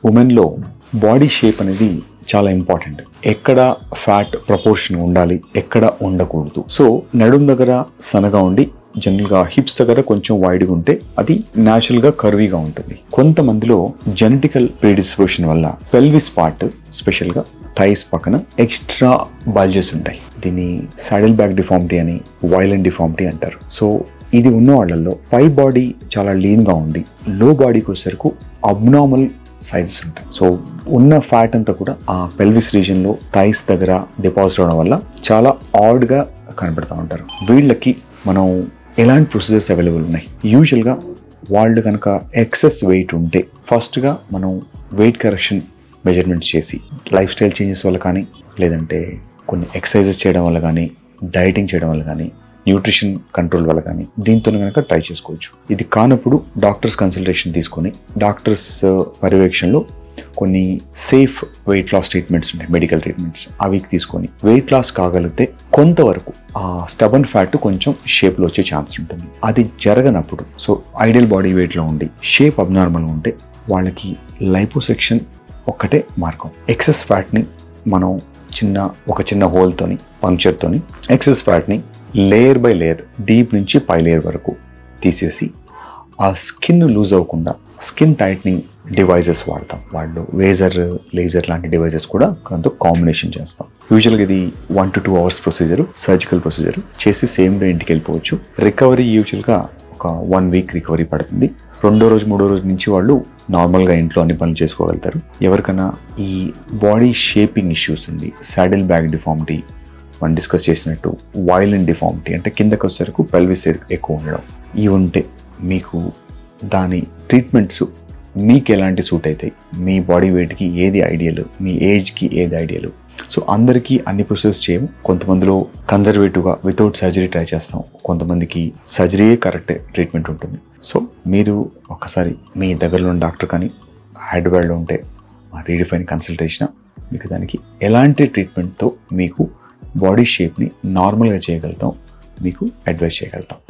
ఉమెన్లో body shape అనేది చాలా important ఎక్కడ ఫ్యాట్ ప్రపోర్షన్ ఉండాలి ఎక్కడ ఉండకూడదు సో నడుం దగ్గర సన్నగా ఉండి జనరల్గా హిప్స్ దగ్గర కొంచెం వైడ్గా ఉంటే అది న్యాచురల్గా కర్వీగా ఉంటుంది కొంతమందిలో జెనెటికల్ ప్రీడిస్పోషన్ వల్ల పెల్విస్ పార్ట్ స్పెషల్గా థైస్ పక్కన ఎక్స్ట్రా బల్జెస్ ఉంటాయి దీన్ని సాడిల్ బ్యాక్ డిఫార్మిటీ అని వైలెంట్ డిఫార్మిటీ అంటారు సో ఇది ఉన్న వాళ్ళల్లో పై బాడీ చాలా లీన్గా ఉండి లో బాడీకి వచ్చేసరికి అబ్నార్మల్ సైజెస్ ఉంటాయి సో ఉన్న ఫ్యాట్ అంతా కూడా ఆ పెల్విస్ రీజన్లో థైస్ దగ్గర డిపాజిట్ అవడం వల్ల చాలా ఆడ్గా కనబడుతూ ఉంటారు వీళ్ళకి మనం ఎలాంటి ప్రొసీజర్స్ అవైలబుల్ ఉన్నాయి యూజువల్గా వాళ్ళు కనుక ఎక్సెస్ వెయిట్ ఉంటే ఫస్ట్గా మనం వెయిట్ కరెక్షన్ మెజర్మెంట్స్ చేసి లైఫ్ స్టైల్ చేంజెస్ వల్ల కానీ లేదంటే కొన్ని ఎక్సర్సైజెస్ చేయడం వల్ల కానీ డైటింగ్ చేయడం వల్ల కానీ న్యూట్రిషన్ కంట్రోల్ వల్ల కానీ దీంతో కనుక ట్రై చేసుకోవచ్చు ఇది కానప్పుడు డాక్టర్స్ కన్సల్టేషన్ తీసుకొని డాక్టర్స్ పర్యవేక్షణలో కొన్ని సేఫ్ వెయిట్ లాస్ ట్రీట్మెంట్స్ ఉంటాయి మెడికల్ ట్రీట్మెంట్స్ అవి తీసుకొని వెయిట్ లాస్ కాగలిగితే కొంతవరకు ఆ స్టబన్ ఫ్యాట్ కొంచెం షేప్లో వచ్చే ఛాన్స్ ఉంటుంది అది జరగనప్పుడు సో ఐడియల్ బాడీ వెయిట్లో ఉండి షేప్ అబ్నార్మల్ ఉంటే వాళ్ళకి లైపోసెక్షన్ ఒక్కటే మార్గం ఎక్సెస్ ఫ్యాట్ని మనం చిన్న ఒక చిన్న హోల్తోని పంక్చర్తోని ఎక్సెస్ ఫ్యాట్ని లేయర్ బై లేయర్ డీప్ నుంచి పై లేయర్ వరకు తీసేసి ఆ స్కిన్ లూజ్ అవ్వకుండా స్కిన్ టైట్నింగ్ డివైజెస్ వాడతాం వాళ్ళు వేజర్ లేజర్ లాంటి డివైజెస్ కూడా కొంత కాంబినేషన్ చేస్తాం యూజువల్గా ఇది one to two hours procedure surgical procedure చేసి సేమ్ డే ఇంటికి వెళ్ళిపోవచ్చు రికవరీ యూజువల్గా ఒక వన్ వీక్ రికవరీ పడుతుంది రెండో రోజు మూడో రోజు నుంచి వాళ్ళు నార్మల్గా ఇంట్లో అన్ని పనులు చేసుకోగలుగుతారు ఎవరికైనా ఈ బాడీ షేపింగ్ ఇష్యూస్ ఉంది సాడిల్ బ్యాగ్ డిఫార్మిటీ మనం డిస్కస్ చేసినట్టు వైలెంట్ డిఫార్మిటీ అంటే కిందకు వచ్చేసరికి పెల్విస్ ఎక్కువ ఉండడం ఇవి ఉంటే మీకు దాని ట్రీట్మెంట్స్ మీకు ఎలాంటి సూట్ అవుతాయి మీ బాడీ వెయిట్కి ఏది ఐడియల్ మీ ఏజ్కి ఏది ఐడియల్ సో అందరికీ అన్ని ప్రొసెస్ చేయము కొంతమందిలో కన్జర్వేటివ్గా వితౌట్ సర్జరీ ట్రై చేస్తాం కొంతమందికి సర్జరీయే కరెక్ట్ ట్రీట్మెంట్ ఉంటుంది సో మీరు ఒకసారి మీ దగ్గరలో ఉన్న డాక్టర్ కానీ హైదరాబాద్లో ఉంటే రీడిఫైన్ కన్సల్టేషన్ మీకు దానికి ఎలాంటి ట్రీట్మెంట్తో మీకు బాడీ షేప్ని నార్మల్గా చేయగలుగుతాం మీకు అడ్వైస్ చేయగలుగుతాం